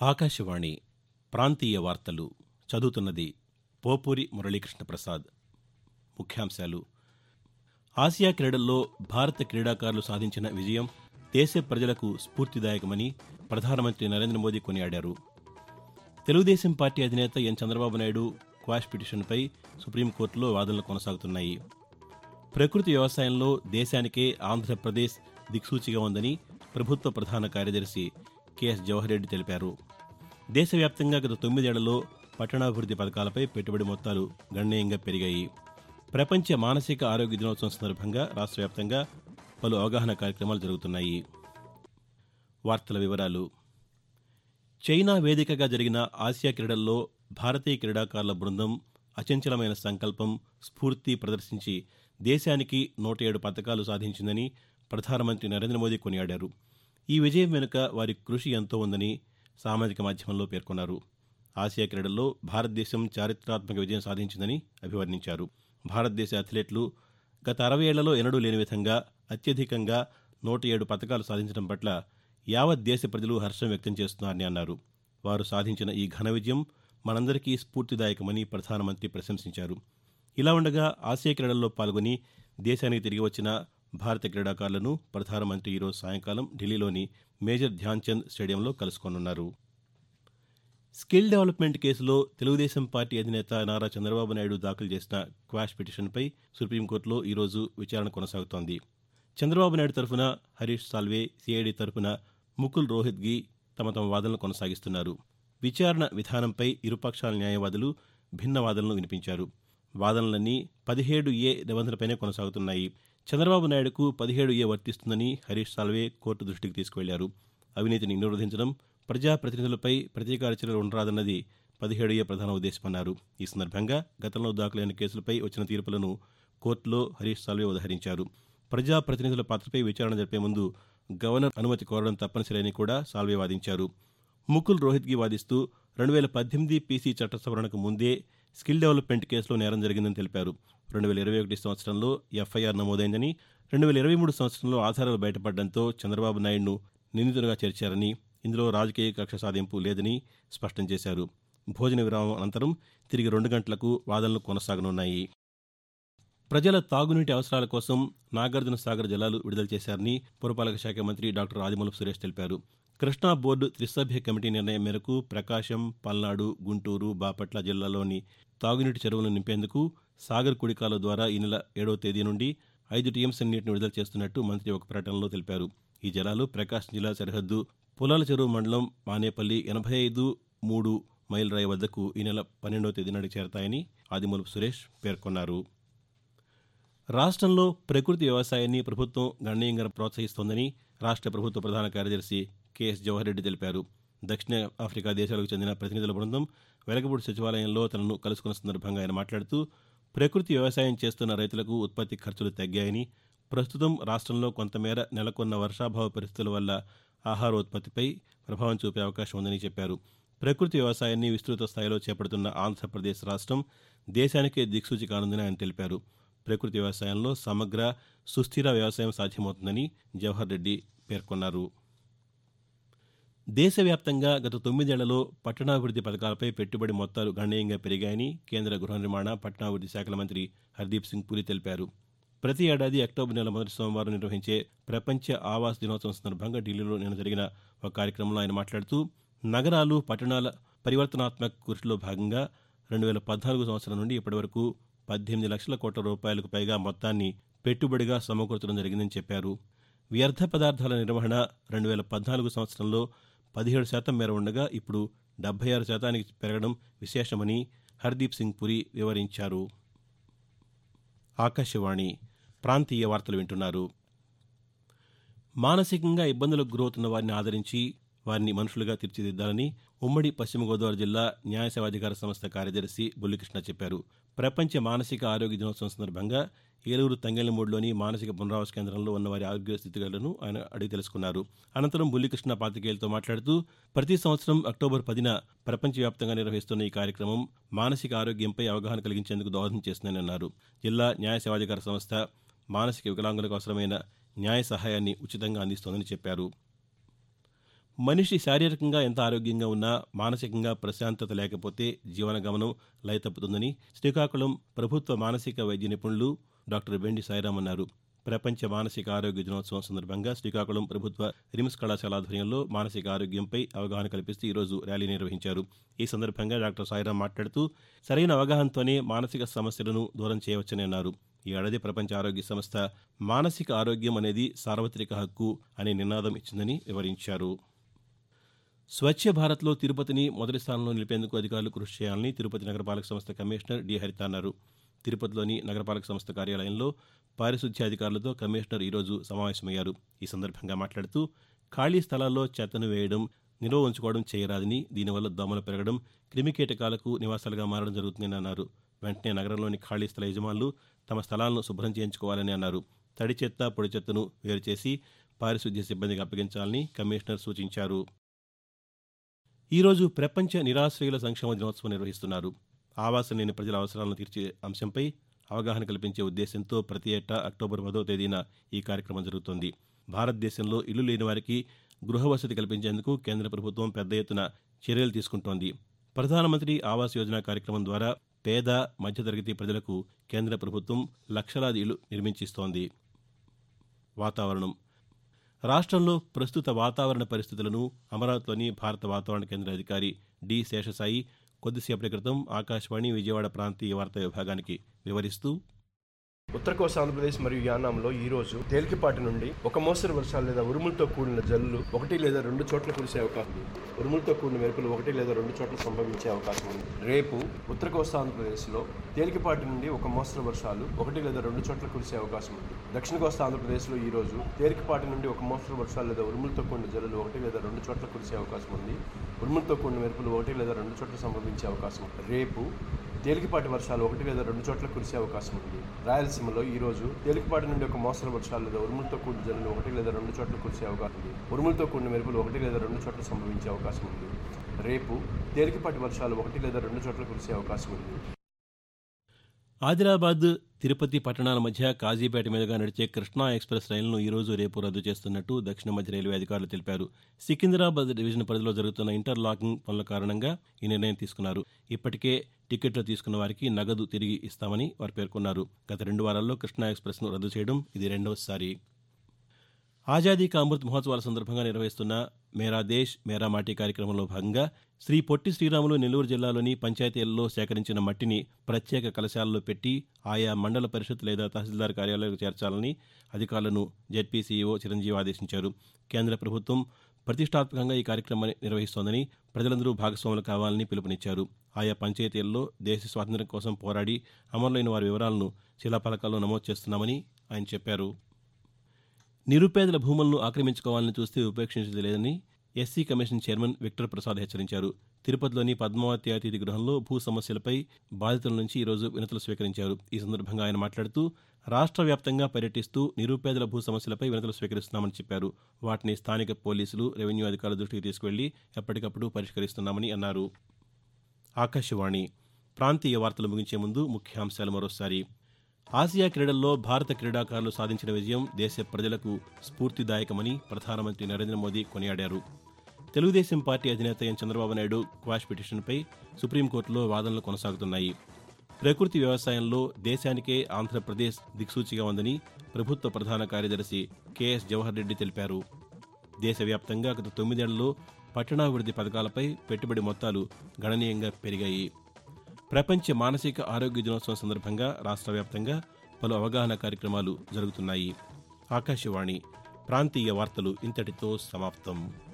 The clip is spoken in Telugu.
ఆకాశవాణి ప్రాంతీయ వార్తలు చదువుతున్నది పోపూరి మురళీకృష్ణ ప్రసాద్ ముఖ్యాంశాలు ఆసియా క్రీడల్లో భారత క్రీడాకారులు సాధించిన విజయం దేశ ప్రజలకు స్ఫూర్తిదాయకమని ప్రధానమంత్రి నరేంద్ర మోదీ కొనియాడారు తెలుగుదేశం పార్టీ అధినేత ఎన్ చంద్రబాబు నాయుడు క్వాష్ పిటిషన్పై సుప్రీంకోర్టులో వాదనలు కొనసాగుతున్నాయి ప్రకృతి వ్యవసాయంలో దేశానికే ఆంధ్రప్రదేశ్ దిక్సూచిగా ఉందని ప్రభుత్వ ప్రధాన కార్యదర్శి కెఎస్ జవహర్ రెడ్డి తెలిపారు దేశవ్యాప్తంగా గత తొమ్మిదేళ్లలో పట్టణాభివృద్ది పథకాలపై పెట్టుబడి మొత్తాలు గణనీయంగా పెరిగాయి ప్రపంచ మానసిక ఆరోగ్య దినోత్సవం సందర్భంగా రాష్ట్ర వ్యాప్తంగా పలు అవగాహన కార్యక్రమాలు జరుగుతున్నాయి వార్తల వివరాలు చైనా వేదికగా జరిగిన ఆసియా క్రీడల్లో భారతీయ క్రీడాకారుల బృందం అచంచలమైన సంకల్పం స్ఫూర్తి ప్రదర్శించి దేశానికి నూట ఏడు పథకాలు సాధించిందని ప్రధానమంత్రి నరేంద్ర మోదీ కొనియాడారు ఈ విజయం వెనుక వారి కృషి ఎంతో ఉందని సామాజిక మాధ్యమంలో పేర్కొన్నారు ఆసియా క్రీడల్లో భారతదేశం చారిత్రాత్మక విజయం సాధించిందని అభివర్ణించారు భారతదేశ అథ్లెట్లు గత అరవై ఏళ్లలో ఎన్నడూ లేని విధంగా అత్యధికంగా నూట ఏడు పథకాలు సాధించడం పట్ల యావత్ దేశ ప్రజలు హర్షం వ్యక్తం చేస్తున్నారని అన్నారు వారు సాధించిన ఈ ఘన విజయం మనందరికీ స్ఫూర్తిదాయకమని ప్రధానమంత్రి ప్రశంసించారు ఇలా ఉండగా ఆసియా క్రీడల్లో పాల్గొని దేశానికి తిరిగి వచ్చిన భారత క్రీడాకారులను ప్రధానమంత్రి ఈరోజు సాయంకాలం ఢిల్లీలోని మేజర్ ధ్యాన్చంద్ స్టేడియంలో కలుసుకోనున్నారు స్కిల్ డెవలప్మెంట్ కేసులో తెలుగుదేశం పార్టీ అధినేత నారా చంద్రబాబు నాయుడు దాఖలు చేసిన క్వాష్ పిటిషన్పై సుప్రీంకోర్టులో ఈరోజు విచారణ కొనసాగుతోంది చంద్రబాబు నాయుడు తరఫున హరీష్ సాల్వే సిఐడి తరఫున ముకుల్ రోహిత్గి తమ తమ వాదనలు కొనసాగిస్తున్నారు విచారణ విధానంపై ఇరుపక్షాల న్యాయవాదులు భిన్న వాదనలు వినిపించారు వాదనలన్నీ పదిహేడు ఏ నిబంధనపైనే కొనసాగుతున్నాయి చంద్రబాబు నాయుడుకు పదిహేడు ఏ వర్తిస్తుందని హరీష్ సాల్వే కోర్టు దృష్టికి తీసుకువెళ్లారు అవినీతిని నిరోధించడం ప్రజాప్రతినిధులపై ప్రతీకార చర్యలు ఉండరాదన్నది పదిహేడు ఏ ప్రధాన ఉద్దేశమన్నారు ఈ సందర్భంగా గతంలో దాఖలైన కేసులపై వచ్చిన తీర్పులను కోర్టులో హరీష్ సాల్వే ఉదహరించారు ప్రజాప్రతినిధుల పాత్రపై విచారణ జరిపే ముందు గవర్నర్ అనుమతి కోరడం తప్పనిసరి అని కూడా సాల్వే వాదించారు ముకుల్ రోహిత్గి వాదిస్తూ రెండు వేల పద్దెనిమిది పీసీ చట్ట సవరణకు ముందే స్కిల్ డెవలప్మెంట్ కేసులో నేరం జరిగిందని తెలిపారు రెండు వేల ఇరవై ఒకటి సంవత్సరంలో ఎఫ్ఐఆర్ నమోదైందని రెండు వేల ఇరవై మూడు సంవత్సరంలో ఆధారాలు బయటపడడంతో చంద్రబాబు నాయుడును నిందితుడిగా చేర్చారని ఇందులో రాజకీయ కక్ష సాధింపు లేదని స్పష్టం చేశారు భోజన విరామం అనంతరం తిరిగి రెండు గంటలకు వాదనలు కొనసాగనున్నాయి ప్రజల తాగునీటి అవసరాల కోసం నాగార్జున సాగర్ జలాలు విడుదల చేశారని పురపాలక శాఖ మంత్రి డాక్టర్ ఆదిమూలపు సురేష్ తెలిపారు కృష్ణా బోర్డు త్రిసభ్య కమిటీ నిర్ణయం మేరకు ప్రకాశం పల్నాడు గుంటూరు బాపట్ల జిల్లాలోని తాగునీటి చెరువులను నింపేందుకు సాగర్ కుడికాల ద్వారా ఈ నెల ఏడవ తేదీ నుండి ఐదు టీఎంసీ నీటిని విడుదల చేస్తున్నట్టు మంత్రి ఒక ప్రకటనలో తెలిపారు ఈ జలాలు ప్రకాశం జిల్లా సరిహద్దు పులాల చెరువు మండలం మానేపల్లి ఎనభై ఐదు మూడు మైల్ రాయి వద్దకు ఈ నెల పన్నెండవ తేదీ నాటికి చేరతాయని ఆదిమూలపు సురేష్ పేర్కొన్నారు రాష్ట్రంలో ప్రకృతి వ్యవసాయాన్ని ప్రభుత్వం గణనీయంగా ప్రోత్సహిస్తోందని రాష్ట్ర ప్రభుత్వ ప్రధాన కార్యదర్శి కెఎస్ జవహర్ రెడ్డి తెలిపారు దక్షిణ ఆఫ్రికా దేశాలకు చెందిన ప్రతినిధుల బృందం వెలగపూడి సచివాలయంలో తనను కలుసుకున్న సందర్భంగా ఆయన మాట్లాడుతూ ప్రకృతి వ్యవసాయం చేస్తున్న రైతులకు ఉత్పత్తి ఖర్చులు తగ్గాయని ప్రస్తుతం రాష్ట్రంలో కొంతమేర నెలకొన్న వర్షాభావ పరిస్థితుల వల్ల ఆహార ఉత్పత్తిపై ప్రభావం చూపే అవకాశం ఉందని చెప్పారు ప్రకృతి వ్యవసాయాన్ని విస్తృత స్థాయిలో చేపడుతున్న ఆంధ్రప్రదేశ్ రాష్ట్రం దేశానికే దిక్సూచి కానుందని ఆయన తెలిపారు ప్రకృతి వ్యవసాయంలో సమగ్ర సుస్థిర వ్యవసాయం సాధ్యమవుతుందని జవహర్ రెడ్డి పేర్కొన్నారు దేశవ్యాప్తంగా గత తొమ్మిదేళ్లలో పట్టణాభివృద్ది పథకాలపై పెట్టుబడి మొత్తాలు గణనీయంగా పెరిగాయని కేంద్ర గృహ నిర్మాణ పట్టణాభివృద్ది శాఖల మంత్రి హర్దీప్ సింగ్ పూరి తెలిపారు ప్రతి ఏడాది అక్టోబర్ నెల మొదటి సోమవారం నిర్వహించే ప్రపంచ ఆవాస్ దినోత్సవం సందర్భంగా ఢిల్లీలో నిన్న జరిగిన ఒక కార్యక్రమంలో ఆయన మాట్లాడుతూ నగరాలు పట్టణాల పరివర్తనాత్మక కృషిలో భాగంగా రెండు వేల పద్నాలుగు సంవత్సరం నుండి ఇప్పటివరకు పద్దెనిమిది లక్షల కోట్ల రూపాయలకు పైగా మొత్తాన్ని పెట్టుబడిగా సమకూర్చడం జరిగిందని చెప్పారు వ్యర్థ పదార్థాల నిర్వహణ రెండు వేల పద్నాలుగు సంవత్సరంలో పదిహేడు శాతం మేర ఉండగా ఇప్పుడు డెబ్బై ఆరు శాతానికి పెరగడం విశేషమని హర్దీప్ సింగ్ పురి వివరించారు ఆకాశవాణి ప్రాంతీయ వార్తలు వింటున్నారు మానసికంగా ఇబ్బందులకు గురవుతున్న వారిని ఆదరించి వారిని మనుషులుగా తీర్చిదిద్దాలని ఉమ్మడి పశ్చిమ గోదావరి జిల్లా న్యాయ సేవాధికార సంస్థ కార్యదర్శి బుల్లికృష్ణ చెప్పారు ప్రపంచ మానసిక ఆరోగ్య దినోత్సవం సందర్భంగా ఏలూరు తంగెళ్లమూడిలోని మానసిక పునరావాస కేంద్రంలో ఉన్న వారి ఆరోగ్య స్థితిగతులను ఆయన అడిగి తెలుసుకున్నారు అనంతరం బుల్లికృష్ణ పాతికేయులతో మాట్లాడుతూ ప్రతి సంవత్సరం అక్టోబర్ పదిన ప్రపంచవ్యాప్తంగా నిర్వహిస్తున్న ఈ కార్యక్రమం మానసిక ఆరోగ్యంపై అవగాహన కలిగించేందుకు దోహదం చేస్తుందని అన్నారు జిల్లా న్యాయ సేవాధికార సంస్థ మానసిక వికలాంగులకు అవసరమైన న్యాయ సహాయాన్ని ఉచితంగా అందిస్తోందని చెప్పారు మనిషి శారీరకంగా ఎంత ఆరోగ్యంగా ఉన్నా మానసికంగా ప్రశాంతత లేకపోతే జీవన గమనం లయ తప్పుతుందని శ్రీకాకుళం ప్రభుత్వ మానసిక వైద్య నిపుణులు డాక్టర్ బెండి సాయిరామ్ అన్నారు ప్రపంచ మానసిక ఆరోగ్య దినోత్సవం సందర్భంగా శ్రీకాకుళం ప్రభుత్వ రిమ్స్ కళాశాల ఆధ్వర్యంలో మానసిక ఆరోగ్యంపై అవగాహన కల్పిస్తూ ఈరోజు ర్యాలీ నిర్వహించారు ఈ సందర్భంగా డాక్టర్ సాయిరాం మాట్లాడుతూ సరైన అవగాహనతోనే మానసిక సమస్యలను దూరం చేయవచ్చని అన్నారు ఈ ఏడాది ప్రపంచ ఆరోగ్య సంస్థ మానసిక ఆరోగ్యం అనేది సార్వత్రిక హక్కు అనే నినాదం ఇచ్చిందని వివరించారు స్వచ్ఛ భారత్లో తిరుపతిని మొదటి స్థానంలో నిలిపేందుకు అధికారులు కృషి చేయాలని తిరుపతి నగరపాలక సంస్థ కమిషనర్ డి హరిత అన్నారు తిరుపతిలోని నగరపాలక సంస్థ కార్యాలయంలో పారిశుద్ధ్య అధికారులతో కమిషనర్ ఈరోజు సమావేశమయ్యారు ఈ సందర్భంగా మాట్లాడుతూ ఖాళీ స్థలాల్లో చెత్తను వేయడం నిల్వ ఉంచుకోవడం చేయరాదని దీనివల్ల దోమలు పెరగడం క్రిమికీటకాలకు నివాసాలుగా మారడం జరుగుతుందని అన్నారు వెంటనే నగరంలోని ఖాళీ స్థల యజమానులు తమ స్థలాలను శుభ్రం చేయించుకోవాలని అన్నారు తడి చెత్త పొడి చెత్తను వేరు చేసి పారిశుద్ధ్య సిబ్బందికి అప్పగించాలని కమిషనర్ సూచించారు ఈరోజు ప్రపంచ నిరాశ్రయుల సంక్షేమ దినోత్సవం నిర్వహిస్తున్నారు ఆవాసం లేని ప్రజల అవసరాలను తీర్చే అంశంపై అవగాహన కల్పించే ఉద్దేశంతో ప్రతి ఏటా అక్టోబర్ పదో తేదీన ఈ కార్యక్రమం జరుగుతోంది భారతదేశంలో ఇల్లు లేని వారికి గృహ వసతి కల్పించేందుకు కేంద్ర ప్రభుత్వం పెద్ద ఎత్తున చర్యలు తీసుకుంటోంది ప్రధానమంత్రి ఆవాస్ యోజన కార్యక్రమం ద్వారా పేద మధ్యతరగతి ప్రజలకు కేంద్ర ప్రభుత్వం లక్షలాది ఇళ్లు నిర్మించిస్తోంది వాతావరణం రాష్ట్రంలో ప్రస్తుత వాతావరణ పరిస్థితులను అమరావతిలోని భారత వాతావరణ కేంద్ర అధికారి డి శేషసాయి కొద్దిసేపటి క్రితం ఆకాశవాణి విజయవాడ ప్రాంతీయ వార్తా విభాగానికి వివరిస్తూ ఉత్తర కోస్తా ఆంధ్రప్రదేశ్ మరియు యానాంలో ఈ రోజు తేలికపాటి నుండి ఒక మోస్తరు వర్షాలు లేదా ఉరుములతో కూడిన జల్లులు ఒకటి లేదా రెండు చోట్ల కురిసే అవకాశం ఉంది ఉరుములతో కూడిన మెరుపులు ఒకటి లేదా రెండు చోట్ల సంభవించే అవకాశం ఉంది రేపు ఉత్తర కోస్తా ఆంధ్రప్రదేశ్లో తేలికపాటి నుండి ఒక మోస్తరు వర్షాలు ఒకటి లేదా రెండు చోట్ల కురిసే అవకాశం ఉంది దక్షిణ కోస్తా ఆంధ్రప్రదేశ్లో ఈ రోజు తేలికపాటి నుండి ఒక మోస్తరు వర్షాలు లేదా ఉరుములతో కూడిన జల్లులు ఒకటి లేదా రెండు చోట్ల కురిసే అవకాశం ఉంది ఉరుములతో కూడిన మెరుపులు ఒకటి లేదా రెండు చోట్ల సంభవించే అవకాశం ఉంది రేపు తేలికపాటి వర్షాలు ఒకటి లేదా రెండు చోట్ల కురిసే అవకాశం ఉంది రాయలసీమలో ఈ రోజు తేలికపాటి నుండి ఒక మోస్తరు వర్షాలు లేదా ఉరుములతో కూడిన జల్లులు ఒకటి లేదా రెండు చోట్ల కురిసే అవకాశం ఉంది ఉరుములతో కూడిన మెరుపులు ఒకటి లేదా రెండు చోట్ల సంభవించే అవకాశం ఉంది రేపు తేలికపాటి వర్షాలు ఒకటి లేదా రెండు చోట్ల కురిసే అవకాశం ఉంది ఆదిలాబాద్ తిరుపతి పట్టణాల మధ్య కాజీపేట మీదుగా నడిచే కృష్ణా ఎక్స్ప్రెస్ రైలును ఈ రోజు రేపు రద్దు చేస్తున్నట్టు దక్షిణ మధ్య రైల్వే అధికారులు తెలిపారు సికింద్రాబాద్ డివిజన్ పరిధిలో జరుగుతున్న ఇంటర్ లాకింగ్ పనుల కారణంగా ఈ నిర్ణయం తీసుకున్నారు ఇప్పటికే టికెట్లు తీసుకున్న వారికి నగదు తిరిగి ఇస్తామని వారు పేర్కొన్నారు గత రెండు వారాల్లో కృష్ణా ఎక్స్ప్రెస్ను రద్దు చేయడం ఇది రెండవసారి ఆజాదీ కా అమృత్ మహోత్సవాల సందర్భంగా నిర్వహిస్తున్న మేరా దేశ్ మేరా మాటీ కార్యక్రమంలో భాగంగా శ్రీ పొట్టి శ్రీరాములు నెల్లూరు జిల్లాలోని పంచాయతీలలో సేకరించిన మట్టిని ప్రత్యేక కలశాలలో పెట్టి ఆయా మండల పరిషత్ లేదా తహసీల్దార్ కార్యాలయాలకు చేర్చాలని అధికారులను జెడ్పీసీఈఓ చిరంజీవి ఆదేశించారు కేంద్ర ప్రభుత్వం ప్రతిష్టాత్మకంగా ఈ కార్యక్రమాన్ని నిర్వహిస్తోందని ప్రజలందరూ భాగస్వాములు కావాలని పిలుపునిచ్చారు ఆయా పంచాయతీల్లో దేశ స్వాతంత్ర్యం కోసం పోరాడి అమరులైన వారి వివరాలను శిలాఫలకాల్లో నమోదు చేస్తున్నామని ఆయన చెప్పారు నిరుపేదల భూములను ఆక్రమించుకోవాలని చూస్తే ఉపేక్షించేది లేదని SC commission chairman Victor Prasad హెచ్చరించారు తిరుపతిలోని పద్మావతి అతిథి గృహంలో భూ సమస్యలపై బాధితుల నుంచి ఈరోజు వినతులు స్వీకరించారు ఈ సందర్భంగా ఆయన మాట్లాడుతూ రాష్ట్ర వ్యాప్తంగా పర్యటిస్తూ నిరుపేదల భూ సమస్యలపై వినతులు స్వీకరిస్తున్నామని చెప్పారు వాటిని స్థానిక పోలీసులు రెవెన్యూ అధికారుల దృష్టికి తీసుకువెళ్లి ఎప్పటికప్పుడు పరిష్కరిస్తున్నామని అన్నారు ఆకాశవాణి ప్రాంతీయ వార్తలు ముగించే ముందు ముఖ్యాంశాలు మరోసారి ఆసియా క్రీడల్లో భారత క్రీడాకారులు సాధించిన విజయం దేశ ప్రజలకు స్ఫూర్తిదాయకమని ప్రధానమంత్రి నరేంద్ర మోదీ కొనియాడారు తెలుగుదేశం పార్టీ అధినేత ఎన్ చంద్రబాబు నాయుడు క్వాష్ పిటిషన్పై సుప్రీంకోర్టులో వాదనలు కొనసాగుతున్నాయి ప్రకృతి వ్యవసాయంలో దేశానికే ఆంధ్రప్రదేశ్ దిక్సూచిగా ఉందని ప్రభుత్వ ప్రధాన కార్యదర్శి కెఎస్ జవహర్ రెడ్డి తెలిపారు దేశవ్యాప్తంగా గత తొమ్మిదేళ్లలో పట్టణాభివృద్ధి పథకాలపై పెట్టుబడి మొత్తాలు గణనీయంగా పెరిగాయి ప్రపంచ మానసిక ఆరోగ్య దినోత్సవం సందర్భంగా రాష్ట్ర వ్యాప్తంగా పలు అవగాహన కార్యక్రమాలు జరుగుతున్నాయి ఆకాశవాణి ప్రాంతీయ వార్తలు ఇంతటితో సమాప్తం